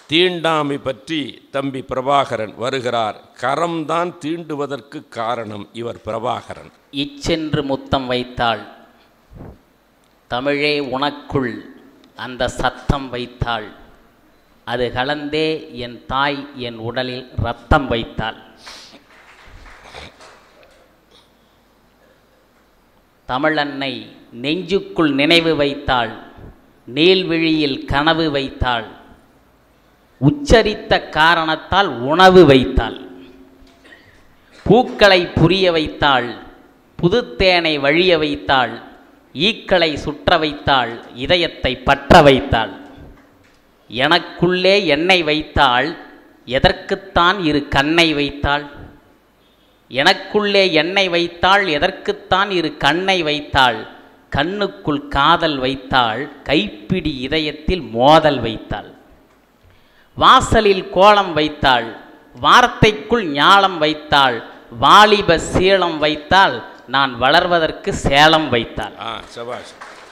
தீண்டாமை பற்றி தம்பி பிரபாகரன் வருகிறார் கரம்தான் தீண்டுவதற்கு காரணம் இவர் பிரபாகரன் இச்சென்று முத்தம் வைத்தாள் தமிழே உனக்குள் அந்த சத்தம் வைத்தாள் அது கலந்தே என் தாய் என் உடலில் ரத்தம் வைத்தாள் தமிழன்னை நெஞ்சுக்குள் நினைவு வைத்தாள் நீள்விழியில் கனவு வைத்தாள் உச்சரித்த காரணத்தால் உணவு வைத்தாள் பூக்களை புரிய வைத்தாள் புதுத்தேனை வழிய வைத்தாள் ஈக்களை சுற்ற வைத்தாள் இதயத்தை பற்ற வைத்தாள் எனக்குள்ளே என்னை வைத்தாள் எதற்குத்தான் இரு கண்ணை வைத்தாள் எனக்குள்ளே என்னை வைத்தாள் எதற்குத்தான் இரு கண்ணை வைத்தாள் கண்ணுக்குள் காதல் வைத்தாள் கைப்பிடி இதயத்தில் மோதல் வைத்தாள் வாசலில் கோலம் வைத்தாள் வார்த்தைக்குள் ஞாலம் வைத்தாள் வாலிப சீலம் வைத்தாள் நான் வளர்வதற்கு சேலம் வைத்தாள் ஆ சபாஷ்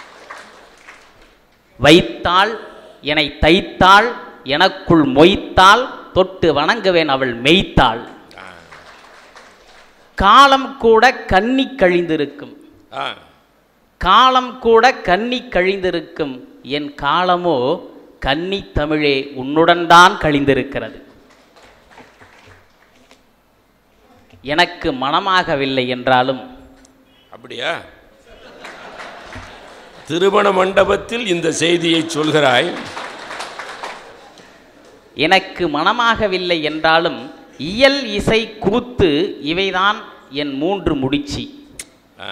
வைத்தாள் என்னை தைத்தாள் எனக்குள் மொய்த்தாள் தொட்டு வணங்குவேன் அவள் மெய்த்தாள் காலம் கூட கண்ணி கழிந்திருக்கும் ஆ காலம் கூட கண்ணி கழிந்திருக்கும் என் காலமோ கன்னி தமிழே உன்னுடன் தான் கழிந்திருக்கிறது எனக்கு மனமாகவில்லை என்றாலும் அப்படியா திருமண மண்டபத்தில் இந்த செய்தியை சொல்கிறாய் எனக்கு மனமாகவில்லை என்றாலும் இயல் இசை கூத்து இவைதான் என் மூன்று முடிச்சி ஆ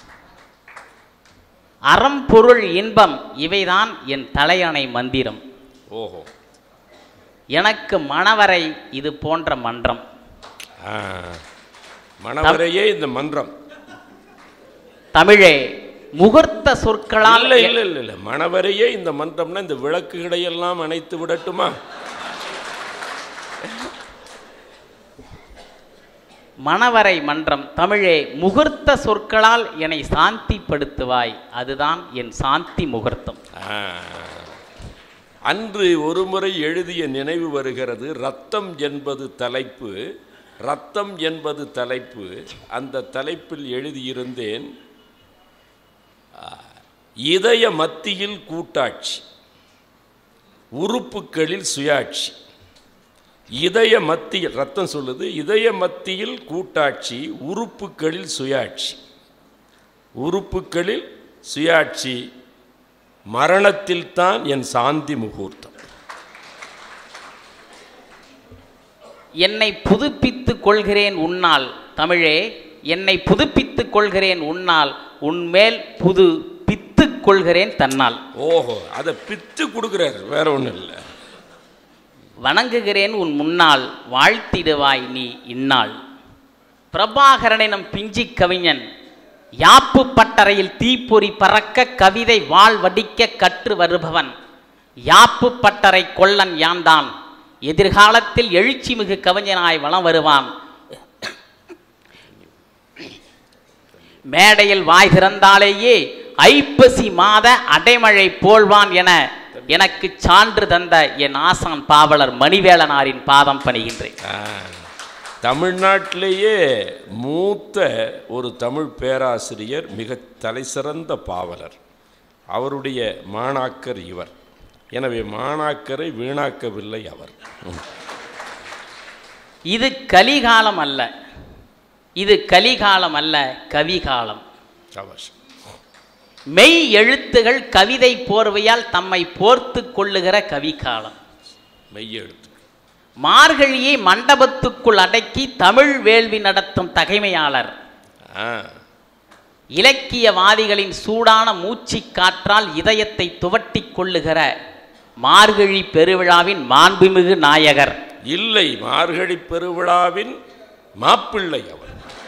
அறம் பொருள் இன்பம் இவைதான் என் தலையணை மந்திரம் ஓஹோ எனக்கு மணவரை இது போன்ற மன்றம் ஆ மணவரையே இந்த மன்றம் தமிழே முகூர்த்த சொற்களால் இல்ல இல்ல இல்ல இல்ல மணவரையே இந்த மன்றம்னா இந்த விளக்குகளையெல்லாம் அணைத்து விடட்டுமா மணவரை மன்றம் தமிழே முகூர்த்த சொற்களால் என்னை சாந்திப்படுத்துவாய் அதுதான் என் சாந்தி முகூர்த்தம் ஆ. அன்று ஒருமுறை எழுதிய நினைவு வருகிறது ரத்தம் என்பது தலைப்பு ரத்தம் என்பது தலைப்பு அந்த தலைப்பில் எழுதியிருந்தேன் ஆ, இதய மத்தியில் கூட்டாட்சி உறுப்புகளில் சுயாட்சி இதய மத்தியில் ரத்தம் சொல்லுது இதய மத்தியில் கூட்டாட்சி உறுப்புகளில் சுயாட்சி உறுப்புகளில் சுயாட்சி மரணத்தில் தான் என் சாந்தி முகூர்த்தம் என்னை புதுப்பித்துக் கொள்கிறேன் உன்னால் தமிழே என்னை புதுப்பித்துக் கொள்கிறேன் உன்னால் உன்மேல் புது பித்துக் கொள்கிறேன் தன்னால் ஓஹோ அதை பித்து கொடுக்குறாரு வேற ஒன்றும் இல்லை வணங்குகிறேன் உன் முன்னால் வாழ்த்திடுவாய் நீ இந்நாள் பிரபாகரனினம் பிஞ்சி கவிஞன் யாப்பு பட்டறையில் தீப்பொறி பறக்க கவிதை வாழ் வடிக்க கற்று வருபவன் யாப்பு பட்டறை கொல்லன் யான்தான் எதிர்காலத்தில் எழுச்சிமிகு கவிஞனாய் வலம் வருவான் மேடையில் வாய் திறந்தாலேயே ஐப்பசி மாத அடைமழை போல்வான் என எனக்கு சான்று தந்த என் ஆசான் பாவலர் மணிவேலனாரின் பாதம் பணிகின்றேன் ஆ, தமிழ்நாட்டிலேயே மூத்த ஒரு தமிழ் பேராசிரியர் மிக தலைசிறந்த பாவலர் அவருடைய மாணாக்கர் இவர் எனவே மாணாக்கரை வீணாக்கவில்லை அவர் ம். இது கலிகாலம் அல்ல இது கலிகாலம் அல்ல கவிகாலம் சபாஷ் மெய் எழுத்துகள் கவிதை போர்வையால் தம்மை போர்த்து கொள்ளுகிற கவிகாலம் மெய்யெழுத்து மார்கழியை மண்டபத்துக்குள் அடக்கி தமிழ் வேள்வி நடத்தும் தகைமையாளர் ஆ இலக்கியவாதிகளின் சூடான மூச்சுக் காற்றால் இதயத்தை துவட்டிக் கொள்ளுகிற மார்கழி பெருவிழாவின் மாண்புமிகு நாயகர் இல்லை மார்கழி பெருவிழாவின் மாப்பிள்ளை அவர்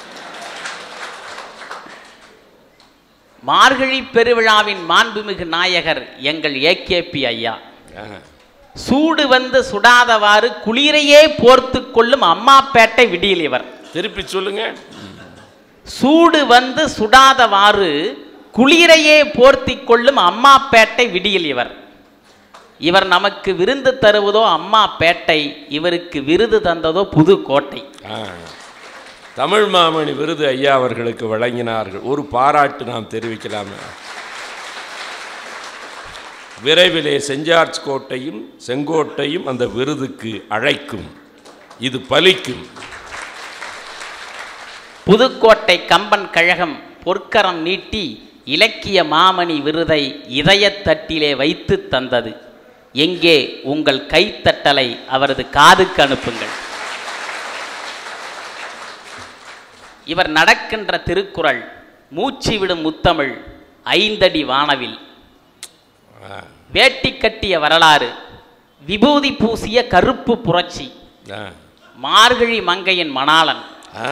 மார்கழி பெருவிழாவின் மாண்புமிகு நாயகர் எங்கள் ஏகேபி ஐயா ஆ, சூடு வந்து சுடாதவாறு குளிரையே போர்த்து கொள்ளும் அம்மாப்பேட்டை விடியல் இவர் திருப்பி சொல்லுங்க சூடு வந்து சுடாதவாறு குளிரையே போர்த்தி கொள்ளும் அம்மாப்பேட்டை விடியல் இவர் இவர் நமக்கு விருந்து தருவதோ அம்மா பேட்டை இவருக்கு விருது தந்ததோ புதுக்கோட்டை ஆ. தமிழ் மாமணி விருது ஐயா அவர்களுக்கு வழங்கினார்கள் ஒரு பாராட்டு நாம் தெரிவிக்கலாமே விரைவிலே செஞ்சார்ஜ் கோட்டையும் செங்கோட்டையும் அந்த விருதுக்கு அழைக்கும் இது பலிக்கும் புதுக்கோட்டை கம்பன் கழகம் பொற்கரம் நீட்டி இலக்கிய மாமணி விருதை இதயத்தட்டிலே வைத்து தந்தது எங்கே உங்கள் கைத்தட்டலை அவரது காதுக்கு அனுப்புங்கள் இவர் நடக்கின்ற திருக்குறள் மூச்சு விடும் முத்தமிழ் ஐந்தடி வானவில் வேட்டி கட்டிய வரலாறு விபூதி பூசிய கருப்பு புரட்சி ஆ. மார்கழி மங்கையின் மணாளன் ஆ.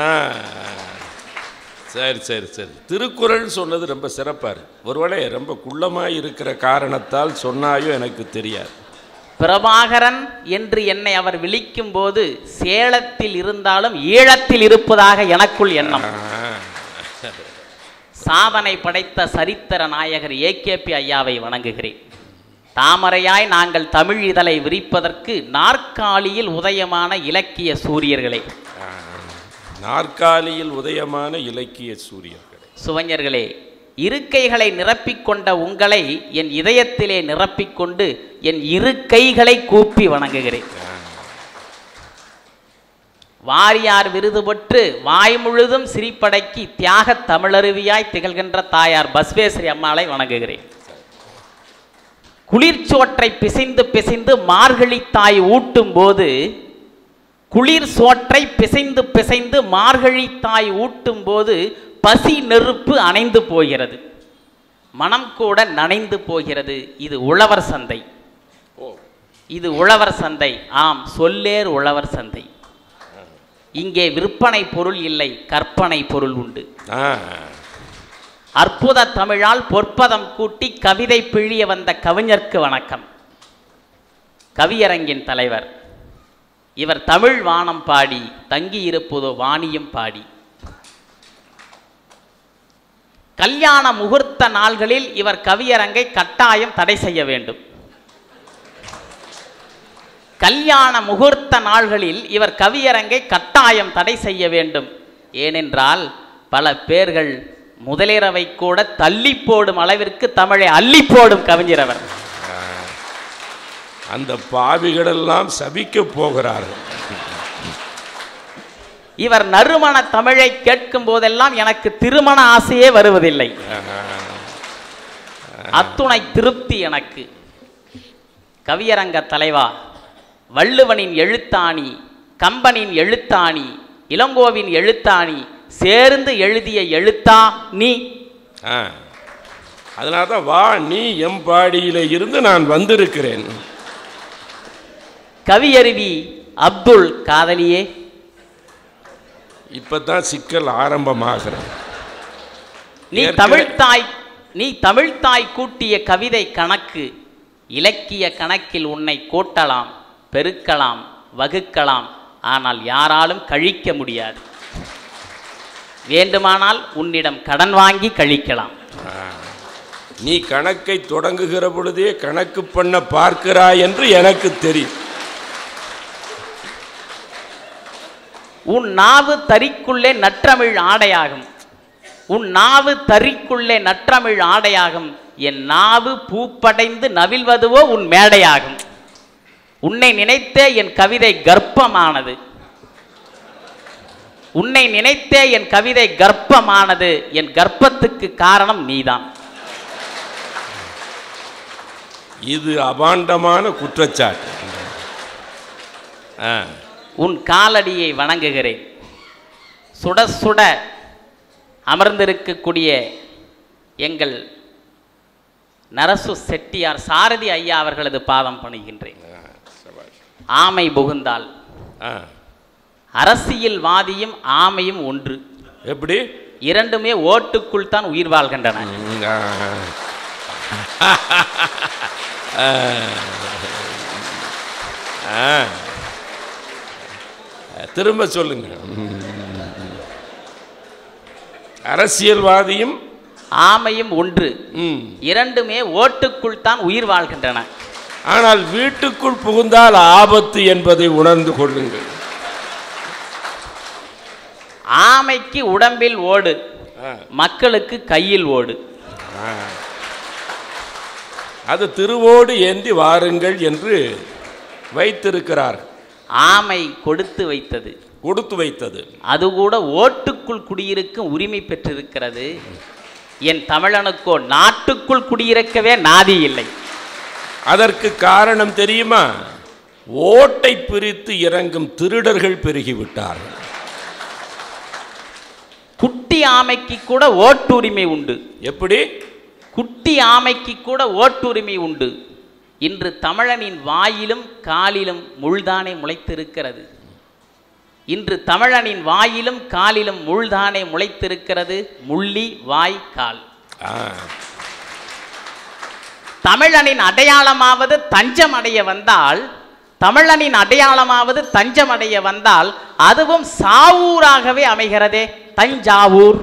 சரி சரி சரி திருக்குறள் சொன்னது ரொம்ப சிறப்பாக இருக்கு ஒருவேளை ரொம்ப குள்ளமாக இருக்கிற காரணத்தால் சொன்னாயோ எனக்கு தெரியாது பிரபாகரன் என்று என்னை அவர் விளிக்கும் போது சேலத்தில் இருந்தாலும் ஈழத்தில் இருப்பதாக எனக்குள் எண்ணம் ஆ. சாதனை படைத்த சரித்திர நாயகர் ஏகேபி ஐயாவை வணங்குகிறேன் தாமரையாய் நாங்கள் தமிழ் இதழை விரிப்பதற்கு நாற்காலியில் உதயமான இலக்கிய சூரியர்களே ஆ. நாற்காலியில் உதயமான இலக்கிய சூரியர்களே சுவஞர்களே இருக்கைகளை நிரப்பிக்கொண்ட உங்களை என் இதயத்திலே நிரப்பிக்கொண்டு என் இரு கைகளை கூப்பி வணங்குகிறேன் வாரியார் விருது பெற்று வாய் முழுதும் சிரிப்படக்கி தியாக தமிழருவியாய் திகழ்கின்ற தாயார் பஸ்வேஸ்வரி அம்மாளை வணங்குகிறேன் குளிர்ச்சோற்றை பிசைந்து பிசைந்து மார்கழி தாய் ஊட்டும் போது குளிர் சோற்றை பிசைந்து பிசைந்து மார்கழி தாய் ஊட்டும் போது பசி நெருப்பு அணைந்து போகிறது மனம் கூட நனைந்து போகிறது இது உழவர் சந்தை ஓ இது உழவர் சந்தை ஆம் சொல்லேர் உழவர் சந்தை இங்கே விற்பனை பொருள் இல்லை கற்பனை பொருள் உண்டு ஆ அற்புத தமிழால் பொற்பதம் கூட்டி கவிதை பிழிய வந்த கவிஞர்க்கு வணக்கம் கவியரங்கின் தலைவர் இவர் தமிழ் வானம் பாடி தங்கியிருப்பதோ வாணியம் பாடி கல்யாண முகூர்த்த நாள்களில் இவர் கவியரங்கை கட்டாயம் தடை செய்ய வேண்டும் கல்யாண முகூர்த்த நாள்களில் இவர் கவியரங்கை கட்டாயம் தடை செய்ய வேண்டும் ஏனென்றால் பல பேர்கள் முதலிரவை கூட தள்ளி போடும் அளவிற்கு தமிழை அள்ளி போடும் கவிஞர் அவர் அந்த பாவிகளெல்லாம் சபிக்கப் போகிறார்கள் இவர் நறுமண தமிழை கேட்கும் போதெல்லாம் எனக்கு திருமண ஆசையே வருவதில்லை அத்துணை திருப்தி எனக்கு கவியரங்க தலைவா வள்ளுவனின் எழுத்தாணி கம்பனின் எழுத்தாணி இளங்கோவின் எழுத்தாணி சேர்ந்து எழுதிய எழுத்தா நீ ஆ அதனால தான் வா நீ எம்பாடியில இருந்து நான் வந்திருக்கிறேன் கவியருவி அப்துல் காதலியே இப்பதான் சிக்கல் ஆரம்பமாகிறது நீ ஏற்கனவே- தமிழ்த்தாய் நீ தமிழ்த்தாய் கூட்டிய கவிதை கணக்கு இலக்கிய கணக்கில் உன்னை கூட்டலாம் பெருக்கலாம் வகுக்கலாம் ஆனால் யாராலும் கழிக்க முடியாது வேண்டுமானால் உன்னிடம் கடன் வாங்கி கழிக்கலாம் நீ கணக்கை தொடங்குகிற பொழுதே கணக்கு பண்ண பார்க்கிறாய் என்று எனக்கு தெரியும் உன் நாவு தறிக்குள்ளே நற்றமிழ் ஆடையாகும் உன் நாவு தறிக்குள்ளே நற்றமிழ் ஆடையாகும் என் நாவு பூப்படைந்து நவில்வதுவோ உன் மேடையாகும் உன்னை நினைத்தே என் கவிதை கர்ப்பமானது உன்னை நினைத்தே என் கவிதை கர்ப்பமானது என் கர்ப்பத்துக்கு காரணம் நீதான் இது அபாண்டமான குற்றச்சாட்டு ஆ உன் காலடியை வணங்குகிறேன் சுட சுட அமர்ந்திருக்கக்கூடிய எங்கள் நரசு செட்டியார் சாரதி ஐயா அவர்களது பாதம் பணிகின்றேன் ஆமை புகுந்தால் ஆ அரசியல்வாதியும் ஆமையும் ஒன்று எப்படி இரண்டுமே ஓட்டுக்குள் தான் உயிர் வாழ்கின்றன ம், ஆ. ஆ. ஆ. திரும்ப சொல்லுங்க ம். அரசியல்வாதியும் ஆமையும் ஒன்று ம், இரண்டுமே ஓட்டுக்குள் தான் உயிர் வாழ்கின்றன ஆனால் வீட்டுக்குள் புகுந்தால் ஆபத்து என்பதை உணர்ந்து கொள்ளுங்கள் ஆமைக்கு உடம்பில் ஓடு ஆ, மக்களுக்கு கையில் ஓடு ஆ. அது திருவோடு ஏந்தி வாருங்கள் என்று வைத்திருக்கிறார் ஆமை கொடுத்து வைத்தது கொடுத்து வைத்தது அது கூட ஓட்டுக்குள் குடியிருக்கும் உரிமை பெற்றிருக்கிறது என் தமிழனுக்கோ நாட்டுக்குள் குடியிருக்கவே நாதி இல்லை அதற்கு காரணம் தெரியுமா ஓட்டை பிரித்து இறங்கும் திருடர்கள் பெருகிவிட்டார்கள் குட்டி ஆமைக்கு கூட ஓட்டுரிமை உண்டு எப்படி குட்டி ஆமைக்கு கூட ஓட்டுரிமை உண்டு இன்று தமிழனின் வாயிலும் காலிலும் முள்தானே முளைத்திருக்கிறது இன்று தமிழனின் வாயிலும் காலிலும் முள்தானே முளைத்திருக்கிறது முள்ளி வாய் கால் ஆ, தமிழனின் அடையாளமாவது தஞ்சம் அடைய வந்தால் தமிழனின் அடையாளமாவது தஞ்சம் அடைய வந்தால் அதுவும் சாவூராகவே அமைகிறதே தஞ்சாவூர்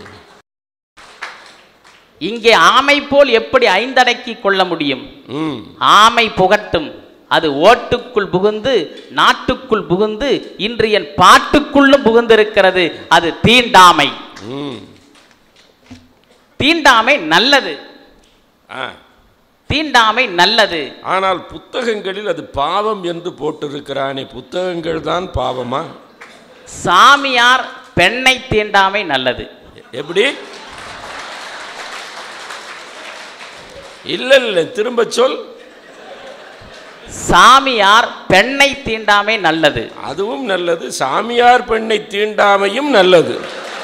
இங்கே ஆமை போல் எப்படி ஐந்தடக்கி கொள்ள முடியும் ம் ஆமை புகட்டும் அது ஓட்டுக்குள் புகுந்து நாட்டுக்குள் புகுந்து இன்று என் பாட்டுக்குள்ளும் புகுந்திருக்கிறது அது தீண்டாமை ம் தீண்டாமை நல்லது ஆ தீண்டாமை நல்லது ஆனால் புத்தகங்களில் அது பாவம் என்று போட்டிருக்கிறானே புத்தகங்கள் தான் பாவமா சாமியார் பெண்ணை தீண்டாமை நல்லது எப்படி இல்ல இல்ல திரும்ப சொல் சாமியார் பெண்ணை தீண்டாமை நல்லது அதுவும் நல்லது சாமியார் பெண்ணை தீண்டாமையும் நல்லது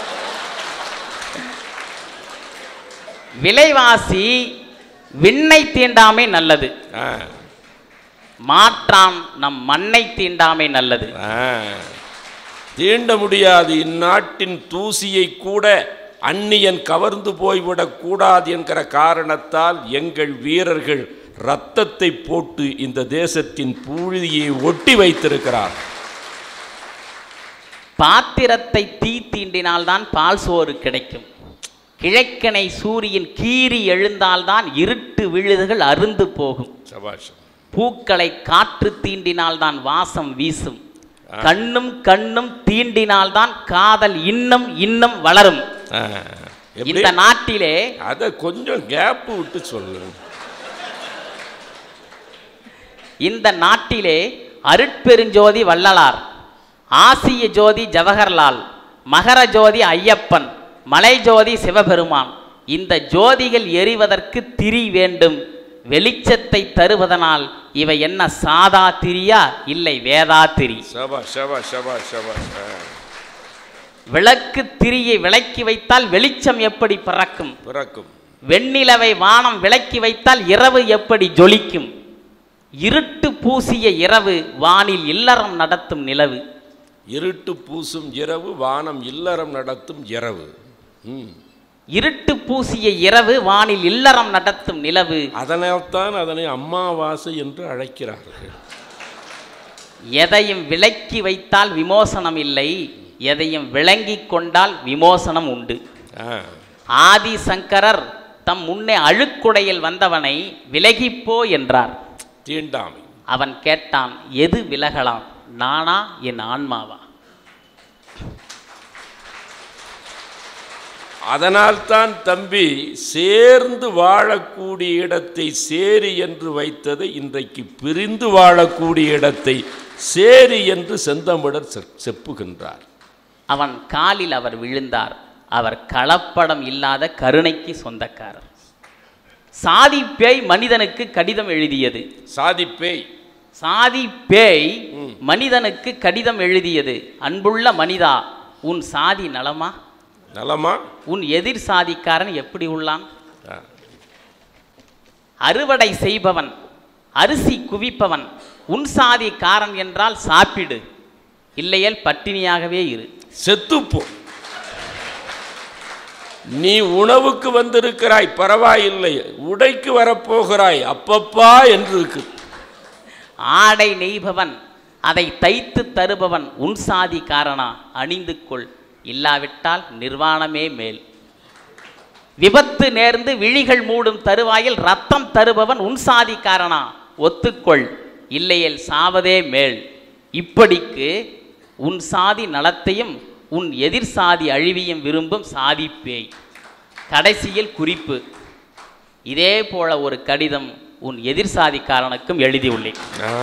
விலைவாசி விண்ணை தீண்டாமை நல்லது ஆ, மாற்றான் நம் மண்ணை தீண்டாமை நல்லது ஆ. தீண்ட முடியாது இந்நாட்டின் தூசியை கூட அந்நியன் கவர்ந்து போய்விடக் கூடாது என்கிற காரணத்தால் எங்கள் வீரர்கள் இரத்தத்தை போட்டு இந்த தேசத்தின் புழுதியை ஒட்டி வைத்திருக்கிறார் பாத்திரத்தை தீ தீண்டினால்தான் பால் சோறு கிடைக்கும் கிழக்கனை சூரியன் கீறி எழுந்தால்தான் இருட்டு விழுதுகள் அருந்து போகும் சபாஷம் பூக்களை காற்று தீண்டினால்தான் வாசம் வீசும் கண்ணும் கண்ணும் தீண்டினால்தான் காதல் இன்னும் இன்னும் வளரும் ஆ, எப்படி இந்த நாட்டிலே அதை கொஞ்சம் கேப் விட்டு சொல்லு இந்த நாட்டிலே அருட்பெருஞ்சோதி வள்ளலார் ஆசிய ஜோதி ஜவஹர்லால் மகர ஜோதி ஐயப்பன் மலை ஜோதி சிவபெருமான் இந்த ஜோதிகள் எரிவதற்கு திரி வேண்டும் வெளிச்சத்தை தருவதனால் இவை என்ன சாதா திரியா இல்லை வேதா திரி சபா சபா சபா சபா ஆ, விளக்கு திரியை விளக்கி வைத்தால் வெளிச்சம் எப்படி பறக்கும் பிறக்கும் வெண்ணிலவை வானம் விளக்கி வைத்தால் இரவு எப்படி ஜொலிக்கும் இருட்டு பூசிய இரவு வானில் இல்லறம் நடத்தும் நிலவு இருட்டு பூசும் இரவு வானம் இல்லறம் நடத்தும் இரவு ம் இருட்டு பூசிய இரவு வானில் இல்லறம் நடத்தும் நிலவு அதனால்தான் அதனை அம்மாவாசை என்று அழைக்கிறார்கள் எதையும் விலக்கி வைத்தால் விமோசனம் இல்லை எதையும் விளங்கிக் கொண்டால் விமோசனம் உண்டு ஆ, ஆதி சங்கரர் தம் முன்னே அழுக்குடையில் வந்தவனை விலகிப்போ என்றார் தீண்டாமை அவன் கேட்டான் எது விலகலாம் நானா என் ஆன்மாவா அதனால்தான் தம்பி சேர்ந்து வாழக்கூடிய இடத்தை சேரி என்று வைத்ததை இன்றைக்கு பிரிந்து வாழக்கூடிய இடத்தை சேரி என்று செந்தமிழர் செ- செப்புகின்றார் அவன் காலில் அவர் விழுந்தார் அவர் கலப்படம் இல்லாத கருணைக்கு சொந்தக்காரர் சாதி பேய் மனிதனுக்கு கடிதம் எழுதியது சாதி பேய் சாதி பேய் மனிதனுக்கு கடிதம் எழுதியது அன்புள்ள மனிதா உன் சாதி நலமா நலமா உன் எதிர் சாதிக்காரன் எப்படி உள்ளான் ஆ, அறுவடை செய்பவன் அரிசி குவிப்பவன் உன் சாதிக்காரன் என்றால் சாப்பிடு இல்லையேல் பட்டினியாகவே இரு செத்துப்போ நீ உணவுக்கு வந்திருக்கிறாய் பரவாயில்லை உடைக்கு வரப்போகிறாய் அப்பப்பா என்று இருக்கு ஆடை நெய்பவன் அதை தைத்து தருபவன் உன் சாதிக்காரனா அணிந்து கொள் இல்லாவிட்டால் நிர்வாணமே மேல் விபத்து நேர்ந்து விழிகள் மூடும் தருவாயில் ரத்தம் தருபவன் உன் சாதிக்காரனா ஒத்துக்கொள் இல்லையேல் சாவதே மேல் இப்படிக்கு உன் சாதி நலத்தையும் உன் எதிர் சாதி அழிவையும் விரும்பும் சாதி பேய் கடைசியில் குறிப்பு இதே போல ஒரு கடிதம் உன் எதிர் சாதிக்காரனுக்கும் எழுதியுள்ளேன் ஆ.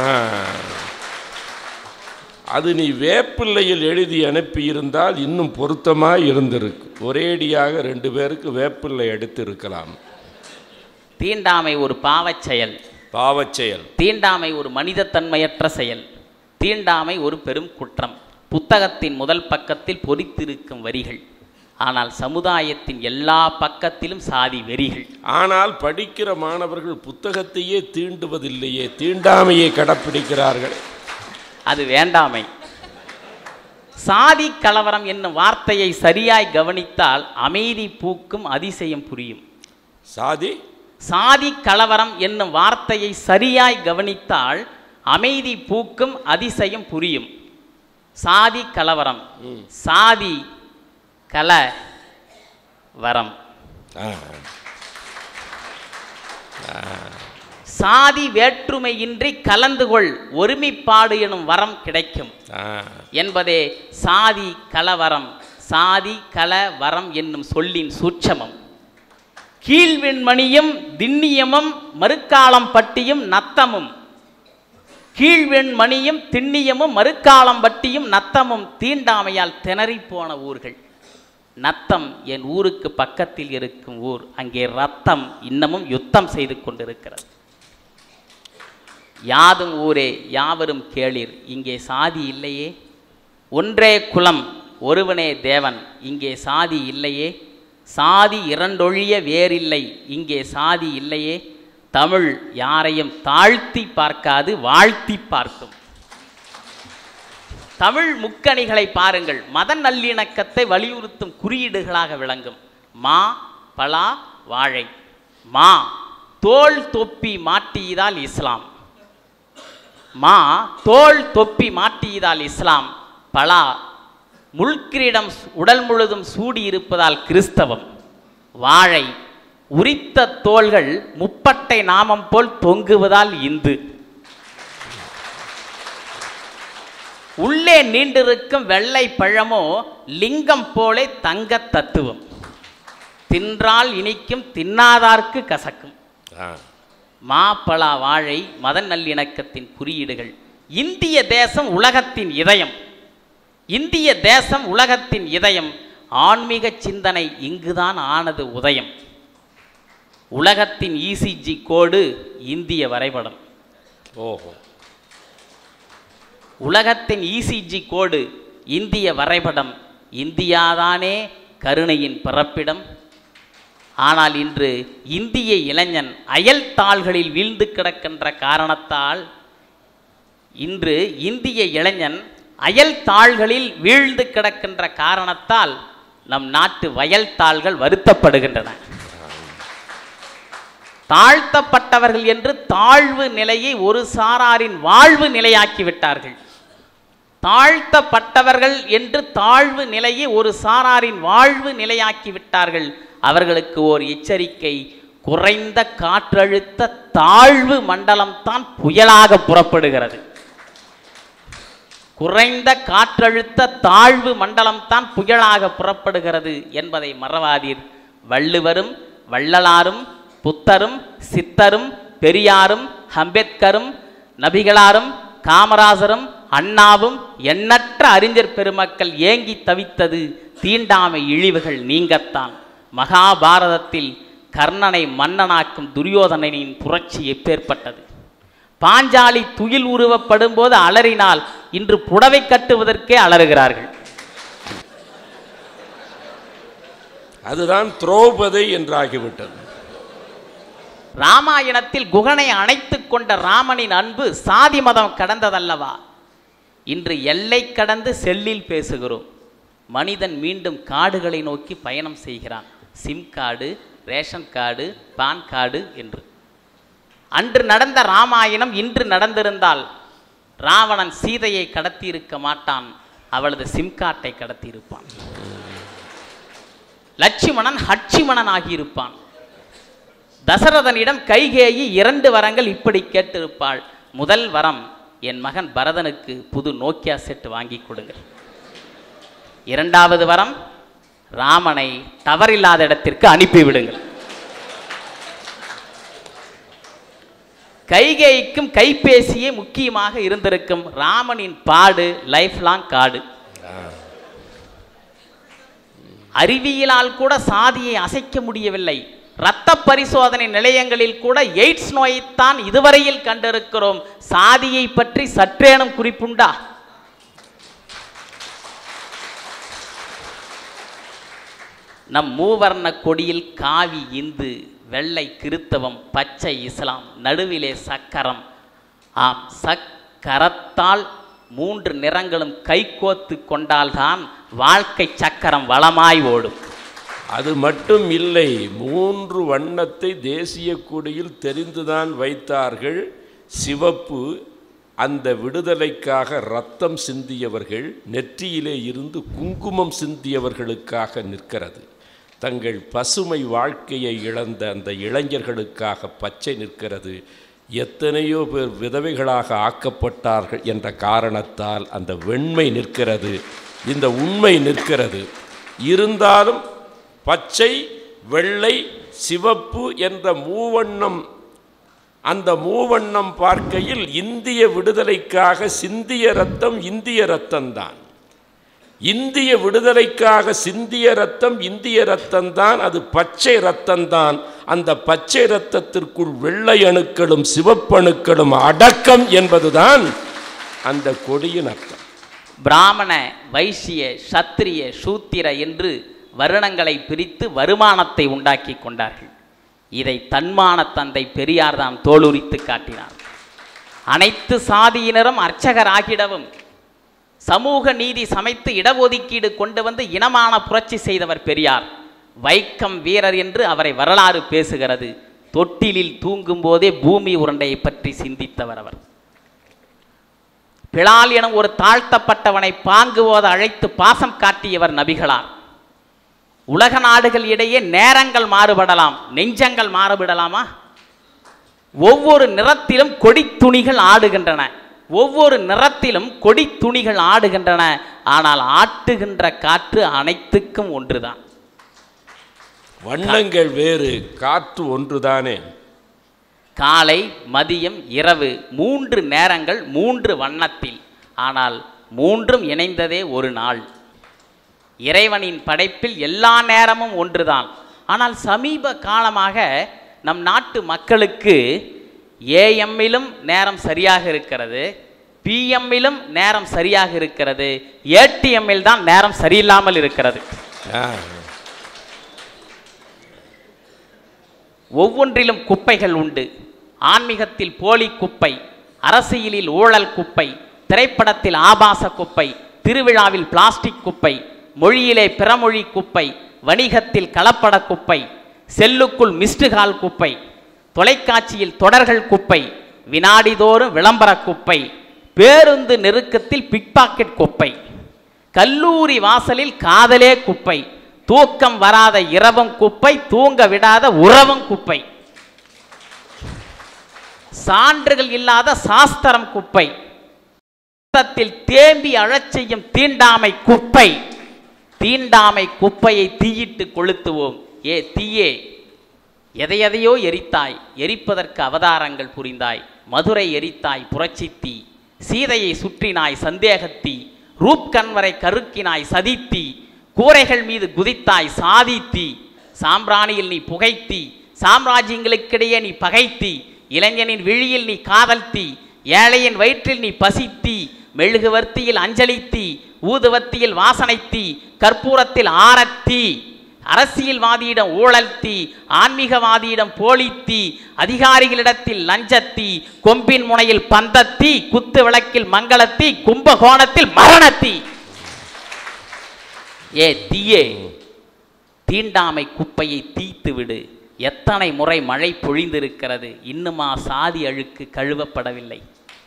அது நீ வேப்பிள்ளையில் எழுதி அனுப்பியிருந்தால் இன்னும் பொருத்தமாக இருந்திருக்கு ஒரேடியாக ரெண்டு பேருக்கு வேப்பிள்ளை எடுத்து இருக்கலாம் தீண்டாமை ஒரு பாவச் செயல் பாவச் செயல் தீண்டாமை ஒரு மனிதத்தன்மையற்ற செயல் தீண்டாமை ஒரு பெரும் குற்றம் புத்தகத்தின் முதல் பக்கத்தில் பொறித்திருக்கும் வரிகள் ஆனால் சமுதாயத்தின் எல்லா பக்கத்திலும் சாதி வெறிகள் ஆனால் படிக்கிற மாணவர்கள் புத்தகத்தையே தீண்டுவதில்லையே தீண்டாமையை கடைப்பிடிக்கிறார்கள் அது வேண்டாமை சாதி கலவரம் என்னும் வார்த்தையை சரியாய் கவனித்தால் அமைதி பூக்கும் அதிசயம் புரியும் சாதி சாதி கலவரம் என்னும் வார்த்தையை சரியாய் கவனித்தால் அமைதி பூக்கும் அதிசயம் புரியும் சாதி கலவரம் சாதி கல வரம் ஆ. சாதி வேற்றுமையின்றி கலந்து கொள் ஒருமைப்பாடு எனும் வரம் கிடைக்கும் ஆ. என்பதே சாதி கலவரம் சாதி கல வரம் என்னும் சொல்லின் சூட்சமம் கீழ்வெண்மணியும் திண்ணியமும் மறுக்காலம் பட்டியும் நத்தமும் கீழ்வெண்மணியும் திண்ணியமும் மறுக்காலம் பட்டியும் நத்தமும் தீண்டாமையால் திணறிப் போன ஊர்கள் நத்தம் என் ஊருக்கு பக்கத்தில் இருக்கும் ஊர் அங்கே ரத்தம் இன்னமும் யுத்தம் செய்து கொண்டிருக்கிறது யாதும் ஊரே யாவரும் கேளீர் இங்கே சாதி இல்லையே ஒன்றே குலம் ஒருவனே தேவன் இங்கே சாதி இல்லையே சாதி இரண்டொழிய வேறில்லை இங்கே சாதி இல்லையே தமிழ் யாரையும் தாழ்த்தி பார்க்காது வாழ்த்தி பார்க்கும் தமிழ் முக்கணிகளை பாருங்கள் மத நல்லிணக்கத்தை வலியுறுத்தும் குறியீடுகளாக விளங்கும் மா பலா வாழை மா தோல் தொப்பி மாட்டியதால் இஸ்லாம் மா தோல் தொப்பி மாட்டியதால் இஸ்லாம் பலா முள்கிரீடம் உடல் முழுதும் சூடி இருப்பதால் கிறிஸ்தவம் வாழை உரித்த தோள்கள் முப்பட்டை நாமம் போல் தொங்குவதால் இந்து உள்ளே நீண்டிருக்கும் வெள்ளை பழமோ லிங்கம் போலே தங்க தத்துவம் தின்றால் இனிக்கும் தின்னாதார்க்கு கசக்கும் ஆ. மாப்பழா வாழை மத நல்லிணக்கத்தின் குறியீடுகள் இந்திய தேசம் உலகத்தின் இதயம் இந்திய தேசம் உலகத்தின் இதயம் ஆன்மீக சிந்தனை இங்குதான் ஆனது உதயம் உலகத்தின் இசிஜி கோடு இந்திய வரைபடம் ஓஹோ உலகத்தின் இசிஜி கோடு இந்திய வரைபடம் இந்தியாதானே கருணையின் பிறப்பிடம் ஆனால் இன்று இந்திய இளைஞன் அயல் தாள்களில் வீழ்ந்து கிடக்கின்ற காரணத்தால் இன்று இந்திய இளைஞன் அயல் தாள்களில் வீழ்ந்து கிடக்கின்ற காரணத்தால் நம் நாட்டு வயல் தாள்கள் வருத்தப்படுகின்றன தாழ்த்தப்பட்டவர்கள் என்று தாழ்வு நிலையை ஒரு சாராரின் வாழ்வு நிலையாக்கி விட்டார்கள் தாழ்த்தப்பட்டவர்கள் என்று தாழ்வு நிலையை ஒரு சாராரின் வாழ்வு நிலையாக்கி விட்டார்கள் அவர்களுக்கு ஓர் எச்சரிக்கை குறைந்த காற்றழுத்த தாழ்வு மண்டலம் தான் புயலாக புறப்படுகிறது குறைந்த காற்றழுத்த தாழ்வு மண்டலம் தான் புயலாக புறப்படுகிறது என்பதை மறவாதீர் வள்ளுவரும் வள்ளலாரும் புத்தரும் சித்தரும் பெரியாரும் அம்பேத்கரும் நபிகளாரும் காமராசரும் அண்ணாவும் எண்ணற்ற அறிஞர் பெருமக்கள் ஏங்கி தவித்தது தீண்டாமை இழிவுகள் நீங்கத்தான் மகாபாரதத்தில் கர்ணனை மன்னனாக்கும் துரியோதனனின் புரட்சி எப்பேற்பட்டது பாஞ்சாலி துயில் உருவப்படும் போது அலறினால் இன்று புடவை கட்டுவதற்கே அலறுகிறார்கள் அதுதான் திரௌபதி என்றாகிவிட்டது ராமாயணத்தில் குகனை அணைத்துக் கொண்ட ராமனின் அன்பு சாதி மதம் கடந்ததல்லவா இன்று எல்லை கடந்து செல்லில் பேசுகிறோம் மனிதன் மீண்டும் காடுகளை நோக்கி பயணம் செய்கிறான் SIM card ration card PAN card என்று அன்று நடந்த ராமாயணம் இன்று நடந்திருந்தால் ராவணன் சீதையை கடத்தியிருக்க மாட்டான் அவளது சிம் கார்டை கடத்தியிருப்பான் லட்சுமணன் ஹட்சிமணன் ஆகியிருப்பான் தசரதனிடம் கைகேயி இரண்டு வரங்கள் இப்படி கேட்டிருப்பாள் முதல் வரம் என் மகன் பரதனுக்கு புது நோக்கியா செட் வாங்கி கொடுங்கள் இரண்டாவது வரம் ராமனை தவறில்லாத இடத்திற்கு அனுப்பிவிடுங்கள் கைகேயிக்கும் கைபேசியே முக்கியமாக இருந்திருக்கும் ராமனின் பாடு லைஃப் லாங் காடு அறிவியலால் கூட சாதியை அசைக்க முடியவில்லை இரத்த பரிசோதனை நிலையங்களில் கூட எய்ட்ஸ் நோயைத்தான் இதுவரையில் கண்டிருக்கிறோம் சாதியை பற்றி சற்றேனும் குறிப்புண்டா நம் மூவர்ண கொடியில் காவி இந்து வெள்ளை கிறித்தவம் பச்சை இஸ்லாம் நடுவிலே சக்கரம் ஆம் சக்கரத்தால் மூன்று நிறங்களும் கைகோத்து கொண்டால்தான் வாழ்க்கை சக்கரம் வளமாய் ஓடும் அது மட்டும் இல்லை மூன்று வண்ணத்தை தேசிய கொடியில் தெரிந்துதான் வைத்தார்கள் சிவப்பு அந்த விடுதலைக்காக ரத்தம் சிந்தியவர்கள் நெற்றியிலே இருந்து குங்குமம் சிந்தியவர்களுக்காக நிற்கிறது தங்கள் பசுமை வாழ்க்கையை இழந்த அந்த இளைஞர்களுக்காக பச்சை நிற்கிறது எத்தனையோ பேர் விதவைகளாக ஆக்கப்பட்டார்கள் என்ற காரணத்தால் அந்த வெண்மை நிற்கிறது இந்த உண்மை நிற்கிறது இருந்தாலும் பச்சை வெள்ளை சிவப்பு என்ற மூவண்ணம் அந்த மூவண்ணம் பார்க்கையில் இந்திய விடுதலைக்காக சிந்திய ரத்தம் இந்திய ரத்தம்தான் இந்திய விடுதலைக்காக சிந்திய ரத்தம் இந்திய ரத்தம்தான் அது பச்சை ரத்தம்தான் அந்த பச்சை ரத்தத்திற்குள் வெள்ளை அணுக்களும் சிவப்பணுக்களும் அடக்கம் என்பதுதான் அந்த கொடியின் அர்த்தம் பிராமண வைசிய சத்திரிய சூத்திர என்று வருணங்களை பிரித்து வருமானத்தை உண்டாக்கி கொண்டார்கள் இதை தன்மான தந்தை பெரியார் தான் தோலுரித்து காட்டினார் அனைத்து சாதியினரும் அர்ச்சகராகிடவும் சமூக நீதி சமைத்து இடஒதுக்கீடு கொண்டு வந்து இனமான புரட்சி செய்தவர் பெரியார் வைக்கம் வீரர் என்று அவரை வரலாறு பேசுகிறது தொட்டிலில் தூங்கும் போதே பூமி உருண்டையை பற்றி சிந்தித்தவர் அவர் பிளால் எனும் ஒரு தாழ்த்தப்பட்டவனை பாங்குவோத அழைத்து பாசம் காட்டியவர் நபிகளார் உலக நாடுகள் இடையே நேரங்கள் மாறுபடலாம் நெஞ்சங்கள் மாறுபடலாமா ஒவ்வொரு நிறத்திலும் கொடி துணிகள் ஆடுகின்றன ஒவ்வொரு நிறத்திலும் கொடி துணிகள் ஆடுகின்றன ஆனால் ஆட்டுகின்ற காற்று அனைத்துக்கும் ஒன்றுதான் வண்ணங்கள் வேறு காற்று ஒன்றுதானே காலை மதியம் இரவு மூன்று நேரங்கள் மூன்று வண்ணத்தில் ஆனால் மூன்றும் இணைந்ததே ஒரு நாள் இறைவனின் படைப்பில் எல்லா நேரமும் ஒன்றுதான் ஆனால் சமீப காலமாக நம் நாட்டு மக்களுக்கு ஏஎம்மிலும் நேரம் சரியாக இருக்கிறது பிஎம்மிலும் நேரம் சரியாக இருக்கிறது ஏடிஎம்மில் தான் நேரம் சரியில்லாமல் இருக்கிறது ஆ, ஒவ்வொன்றிலும் குப்பைகள் உண்டு ஆன்மீகத்தில் போலி குப்பை அரசியலில் ஊழல் குப்பை திரைப்படத்தில் ஆபாச குப்பை திருவிழாவில் பிளாஸ்டிக் குப்பை மொழியிலே பிறமொழி குப்பை வணிகத்தில் கலப்பட குப்பை செல்லுக்குள் மிஸ்டுகால் குப்பை தொலைக்காட்சியில் தொடர்கள் குப்பை வினாடிதோறும் விளம்பர குப்பை பேருந்து நெருக்கத்தில் பிக்பாக்கெட் குப்பை கல்லூரி வாசலில் காதலே குப்பை தூக்கம் வராத இரவும் குப்பை தூங்க விடாத உறவும் குப்பை சான்றுகள் இல்லாத சாஸ்திரம் குப்பை ரத்தத்தில் தேம்பி அழச் செய்யும் தீண்டாமை குப்பை தீண்டாமை குப்பையை தீயிட்டு கொளுத்துவோம் ஏ தீயே எதை எதையோ எரித்தாய் எரிப்பதற்கு அவதாரங்கள் புரிந்தாய் மதுரை எரித்தாய் புரட்சி தீ சீதையை சுற்றினாய் சந்தேகத்தீ ரூப்கன்வரை கருக்கினாய் சதித்தீ கூரைகள் மீது குதித்தாய் சாதித்தீ சாம்பிராணியில் நீ புகைத்தீ சாம்ராஜ்யங்களுக்கிடையே நீ பகைத்தீ இளைஞனின் விழியில் நீ காதல்த்தீ ஏழையின் வயிற்றில் நீ பசித்தீ மெழுகுவர்த்தியில் அஞ்சலித்தீ ஊதுவத்தியில் வாசனைத்தீ கற்பூரத்தில் ஆரத்தீ அரசியல்வாதியிடம் ஊழல்த்தி ஆன்மீகவாதியிடம் போலித்தி அதிகாரிகளிடத்தில் லஞ்சத்தி கொம்பின் முனையில் பந்தத்தி குத்து விளக்கில் மங்களத்தி கும்பகோணத்தில் மரணத்தி ஏ தீயே தீண்டாமை குப்பையை தீத்து விடு எத்தனை முறை மழை பொழிந்திருக்கிறது இன்னுமா சாதி அழுக்கு கழுவப்படவில்லை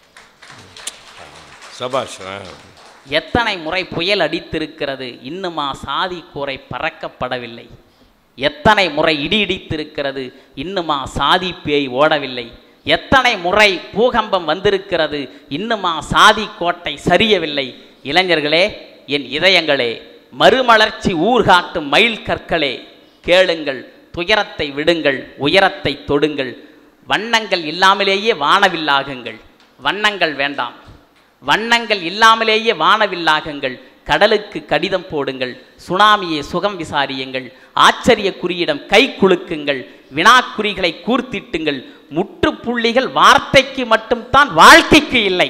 சபாஷ் ஆ. எத்தனை முறை புயல் அடித்திருக்கிறது இன்னுமா சாதி கூரை பறக்கப்படவில்லை எத்தனை முறை இடி இடித்திருக்கிறது இன்னுமா சாதி பேய் ஓடவில்லை எத்தனை முறை பூகம்பம் வந்திருக்கிறது இன்னுமா சாதி கோட்டை சரியவில்லை இளைஞர்களே என் இதயங்களே மறுமலர்ச்சி ஊர்காட்டும் மயில் கற்களே கேளுங்கள் துயரத்தை விடுங்கள் உயரத்தை தொடுங்கள் வண்ணங்கள் இல்லாமலேயே வானவில்லாகுங்கள் வண்ணங்கள் வேண்டாம் வண்ணங்கள் இல்லாமலேயே வானவில்லாகுங்கள் கடலுக்கு கடிதம் போடுங்கள் சுனாமியை சுகம் விசாரியுங்கள் ஆச்சரிய குறியிடம் கை குலுக்குங்கள் வினாக்குறிகளை கூர்த்திட்டுங்கள் முற்றுப்புள்ளிகள் வார்த்தைக்கு மட்டும்தான் வாழ்க்கைக்கு இல்லை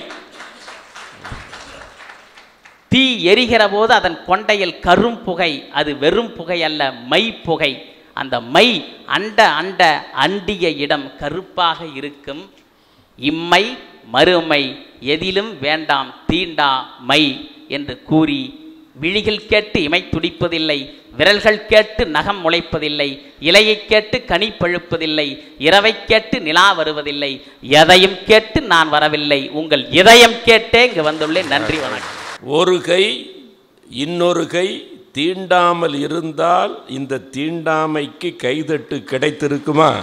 தீ எரிகிற போது அதன் கொண்டையில் கரும் புகை அது வெறும் புகை அல்ல மை புகை அந்த மை அண்ட அண்ட அண்டிய இடம் கருப்பாக இருக்கும் இம்மை மறுமை எதிலும் வேண்டாம் தீண்டா மை என்று கூறி விழிகள் கேட்டு இமை துடிப்பதில்லை விரல்கள் கேட்டு நகம் முளைப்பதில்லை இலையை கேட்டு கனி பழுப்பதில்லை இரவை கேட்டு நிலா வருவதில்லை எதையும் கேட்டு நான் வரவில்லை உங்கள் இதயம் கேட்டே இங்கு வந்துள்ளேன் நன்றி வணக்கம் ஒரு கை இன்னொரு கை தீண்டாமல் இருந்தால் இந்த தீண்டாமைக்கு கைதட்டு கிடைத்திருக்குமா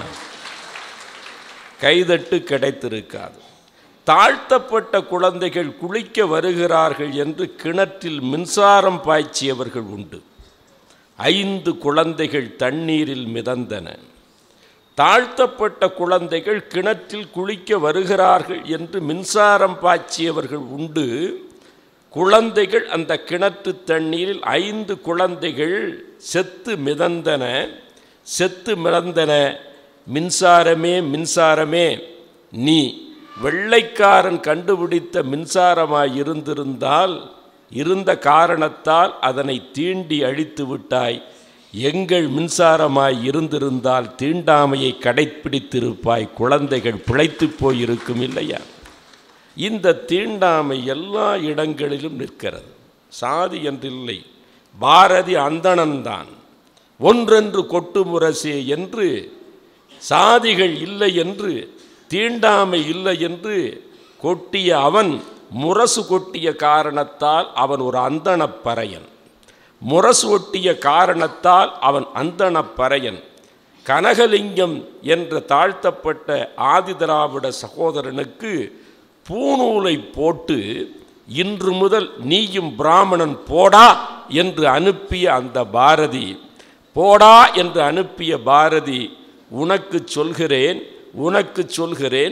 கைதட்டு கிடைத்திருக்காது தாழ்த்தப்பட்ட குழந்தைகள் குளிக்க வருகிறார்கள் என்று கிணற்றில் மின்சாரம் பாய்ச்சியவர்கள் உண்டு ஐந்து குழந்தைகள் தண்ணீரில் மிதந்தன தாழ்த்தப்பட்ட குழந்தைகள் கிணற்றில் குளிக்க வருகிறார்கள் என்று மின்சாரம் பாய்ச்சியவர்கள் உண்டு குழந்தைகள் அந்த கிணற்று தண்ணீரில் ஐந்து குழந்தைகள் செத்து மிதந்தன செத்து மிதந்தன மின்சாரமே மின்சாரமே நீ வெள்ளைக்காரன் கண்டுபிடித்த மின்சாரமாய் இருந்திருந்தால் இருந்த காரணத்தால் அதனை தீண்டி அழித்து விட்டாய் எங்கள் மின்சாரமாய் இருந்திருந்தால் தீண்டாமையை கடைப்பிடித்திருப்பாய் குழந்தைகள் பிழைத்துப் போயிருக்கும் இல்லையா இந்த தீண்டாமை எல்லா இடங்களிலும் நிற்கிறது சாதி என்றில்லை பாரதி அந்தணன்தான் ஒன்றென்று கொட்டு முரசே என்று சாதிகள் இல்லை என்று தீண்டாமை இல்லை என்று கொட்டிய அவன் முரசு கொட்டிய காரணத்தால் அவன் ஒரு அந்தணப் பறையன் முரசு ஒட்டிய காரணத்தால் அவன் அந்தணப் பறையன் கனகலிங்கம் என்ற தாழ்த்தப்பட்ட ஆதிதிராவிட சகோதரனுக்கு பூநூலை போட்டு இன்று முதல் நீயும் பிராமணன் போடா என்று அனுப்பிய அந்த பாரதி போடா என்று அனுப்பிய பாரதி உனக்கு சொல்கிறேன் உனக்கு சொல்கிறேன்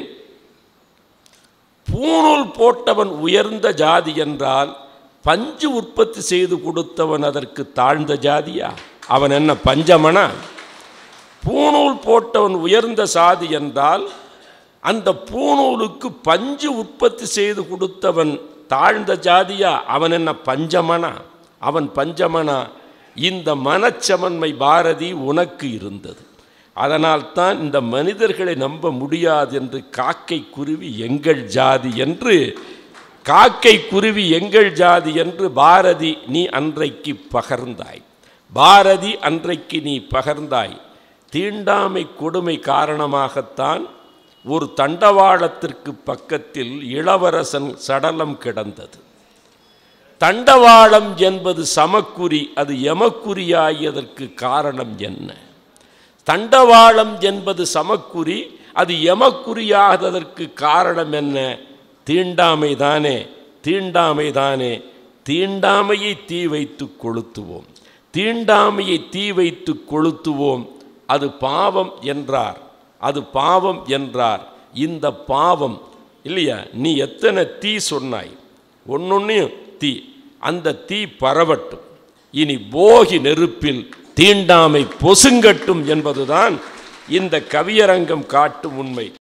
பூணூல் போட்டவன் உயர்ந்த ஜாதி என்றால் பஞ்சு உற்பத்தி செய்து கொடுத்தவன் அதற்கு தாழ்ந்த ஜாதியா அவன் என்ன பஞ்சமனா பூணூல் போட்டவன் உயர்ந்த சாதி என்றால் அந்த பூணூலுக்கு பஞ்சு உற்பத்தி செய்து கொடுத்தவன் தாழ்ந்த ஜாதியா அவன் என்ன பஞ்சமனா அவன் பஞ்சமனா இந்த மனச்சமன்மை பாரதி உனக்கு இருந்தது அதனால்தான் இந்த மனிதர்களை நம்ப முடியாது என்று காக்கை குருவி எங்கள் ஜாதி என்று காக்கை குருவி எங்கள் ஜாதி என்று பாரதி நீ அன்றைக்கு பகர்ந்தாய் பாரதி அன்றைக்கு நீ பகர்ந்தாய் தீண்டாமை கொடுமை காரணமாகத்தான் ஒரு தண்டவாளத்திற்கு பக்கத்தில் இளவரசன் சடலம் கிடந்தது தண்டவாளம் என்பது சமக்குறி அது எமக்குறியாகியதற்கு காரணம் என்ன தண்டவாளம் என்பது சமக்குறி அது எமக்குறியாததற்கு காரணம் என்ன தீண்டாமை தானே தீண்டாமை தானே தீண்டாமையை தீ வைத்து கொளுத்துவோம் தீண்டாமையை தீ வைத்து கொளுத்துவோம் அது பாவம் என்றார் அது பாவம் என்றார் இந்த பாவம் இல்லையா நீ எத்தனை தீ சொன்னாய் ஒன்னொன்னையும் தீ அந்த தீ பரவட்டும் இனி போகி நெருப்பில் தீண்டாமை பொசுங்கட்டும் என்பதுதான் இந்த கவியரங்கம் காட்டும் உண்மை